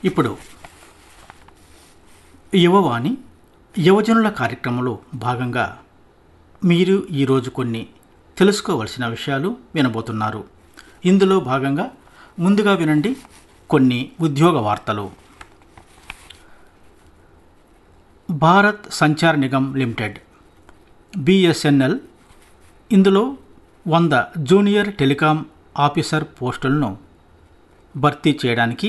ఇప్పుడు యువవాణి యువజనుల కార్యక్రమంలో భాగంగా మీరు ఈరోజు కొన్ని తెలుసుకోవలసిన విషయాలు వినబోతున్నారు ఇందులో భాగంగా ముందుగా వినండి కొన్ని ఉద్యోగ వార్తలు భారత్ సంచార్ నిగమ్ లిమిటెడ్ బిఎస్ఎన్ఎల్ ఇందులో వంద జూనియర్ టెలికాం ఆఫీసర్ పోస్టులను భర్తీ చేయడానికి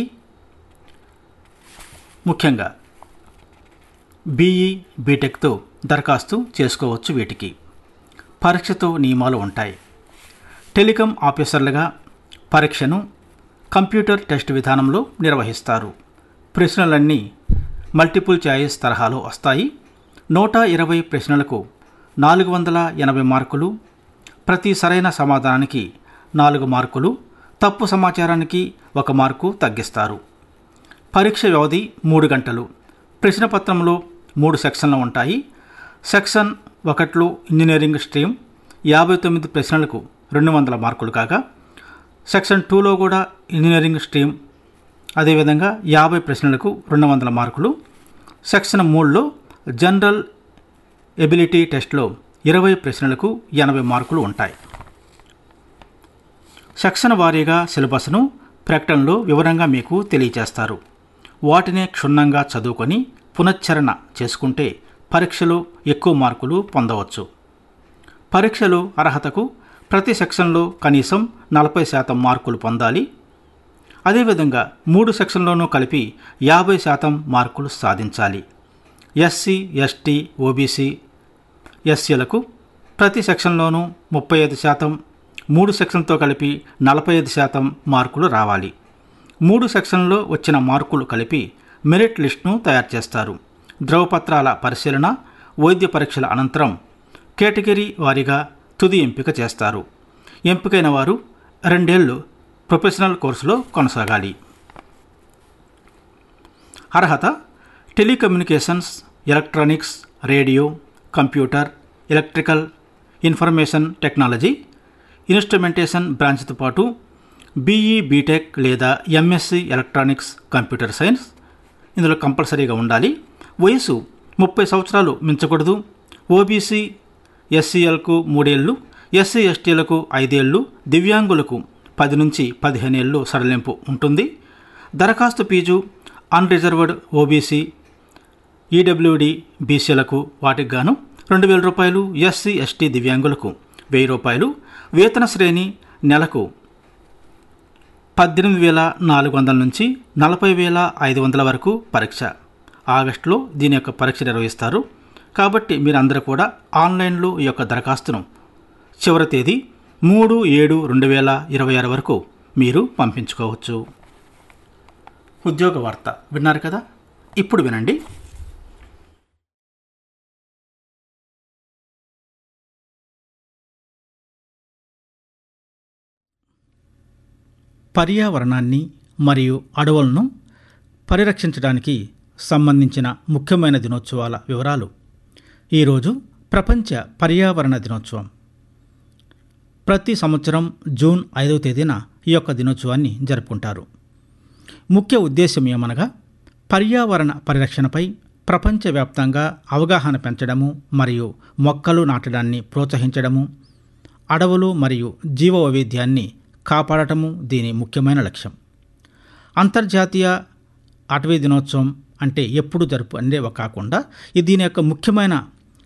ముఖ్యంగా బీఈ బీటెక్తో దరఖాస్తు చేసుకోవచ్చు వీటికి పరీక్షతో నియమాలు ఉంటాయి టెలికాం ఆఫీసర్లుగా పరీక్షను కంప్యూటర్ టెస్ట్ విధానంలో నిర్వహిస్తారు ప్రశ్నలన్నీ మల్టిపుల్ చాయిస్ తరహాలో వస్తాయి నూట ఇరవై ప్రశ్నలకు నాలుగు వందల ఎనభై మార్కులు ప్రతి సరైన సమాధానానికి నాలుగు మార్కులు తప్పు సమాచారానికి ఒక మార్కు తగ్గిస్తారు పరీక్ష వ్యవధి మూడు గంటలు ప్రశ్నపత్రంలో మూడు సెక్షన్లు ఉంటాయి సెక్షన్ ఒకట్లో ఇంజనీరింగ్ స్ట్రీమ్ యాభై తొమ్మిది ప్రశ్నలకు రెండు వందల మార్కులు కాగా సెక్షన్ టూలో కూడా ఇంజనీరింగ్ స్ట్రీమ్ అదేవిధంగా యాభై ప్రశ్నలకు రెండు వందల మార్కులు సెక్షన్ మూడులో జనరల్ ఎబిలిటీ టెస్ట్లో ఇరవై ప్రశ్నలకు ఎనభై మార్కులు ఉంటాయి సెక్షన్ వారీగా సిలబస్ను ప్రకటనలో వివరంగా మీకు తెలియజేస్తారు వాటినే క్షుణ్ణంగా చదువుకొని పునశ్చరణ చేసుకుంటే పరీక్షలో ఎక్కువ మార్కులు పొందవచ్చు పరీక్షలో అర్హతకు ప్రతి సెక్షన్లో కనీసం నలభై శాతం మార్కులు పొందాలి అదేవిధంగా మూడు సెక్షన్లోనూ కలిపి యాభై శాతం మార్కులు సాధించాలి ఎస్సీ ఎస్టీ ఓబీసీ ఎస్సీలకు ప్రతి సెక్షన్లోనూ ముప్పై ఐదు శాతం మూడు సెక్షన్తో కలిపి నలభై ఐదు శాతం మార్కులు రావాలి మూడు సెక్షన్లో వచ్చిన మార్కులు కలిపి మెరిట్ లిస్ట్ను తయారు చేస్తారు ధ్రువపత్రాల పరిశీలన వైద్య పరీక్షల అనంతరం కేటగిరీ వారీగా తుది ఎంపిక చేస్తారు ఎంపికైన వారు రెండేళ్లు ప్రొఫెషనల్ కోర్సులో కొనసాగాలి అర్హత telecommunications electronics radio computer electrical information technology instrumentation బ్రాంచ్తో పాటు బీఈ బీటెక్ లేదా ఎంఎస్సి ఎలక్ట్రానిక్స్ కంప్యూటర్ సైన్స్ ఇందులో కంపల్సరీగా ఉండాలి వయసు ముప్పై సంవత్సరాలు మించకూడదు ఓబీసీ ఎస్సీఎల్కు మూడేళ్ళు ఎస్సీ ఎస్టీలకు ఐదేళ్ళు దివ్యాంగులకు పది నుంచి పదిహేను ఏళ్ళు సడలింపు ఉంటుంది దరఖాస్తు ఫీజు అన్రిజర్వ్డ్ ఓబీసీ ఈడబ్ల్యూడి బీసీలకు వాటికి గాను రెండు వేల రూపాయలు ఎస్సీ ఎస్టీ దివ్యాంగులకు వెయ్యి రూపాయలు వేతన శ్రేణి నెలకు పద్దెనిమిది వేల నాలుగు వందల నుంచి నలభై వేల ఐదు వందల వరకు పరీక్ష ఆగస్టులో దీని యొక్క పరీక్ష నిర్వహిస్తారు కాబట్టి మీరందరూ కూడా ఆన్లైన్లో ఈ యొక్క దరఖాస్తును చివరి తేదీ మూడు ఏడు రెండు వేల ఇరవై ఆరు వరకు మీరు పంపించుకోవచ్చు ఉద్యోగ వార్త విన్నారు కదా ఇప్పుడు వినండి పర్యావరణాన్ని మరియు అడవులను పరిరక్షించడానికి సంబంధించిన ముఖ్యమైన దినోత్సవాల వివరాలు ఈరోజు ప్రపంచ పర్యావరణ దినోత్సవం ప్రతి సంవత్సరం జూన్ ఐదవ తేదీన ఈ యొక్క దినోత్సవాన్ని జరుపుకుంటారు ముఖ్య ఉద్దేశం ఏమనగా పర్యావరణ పరిరక్షణపై ప్రపంచవ్యాప్తంగా అవగాహన పెంచడము మరియు మొక్కలు నాటడాన్ని ప్రోత్సహించడము అడవులు మరియు జీవ వైవిధ్యాన్ని కాపాడటము దీని ముఖ్యమైన లక్ష్యం అంతర్జాతీయ అటవీ దినోత్సవం అంటే ఎప్పుడు జరుపు అంటే కాకుండా ఇది దీని యొక్క ముఖ్యమైన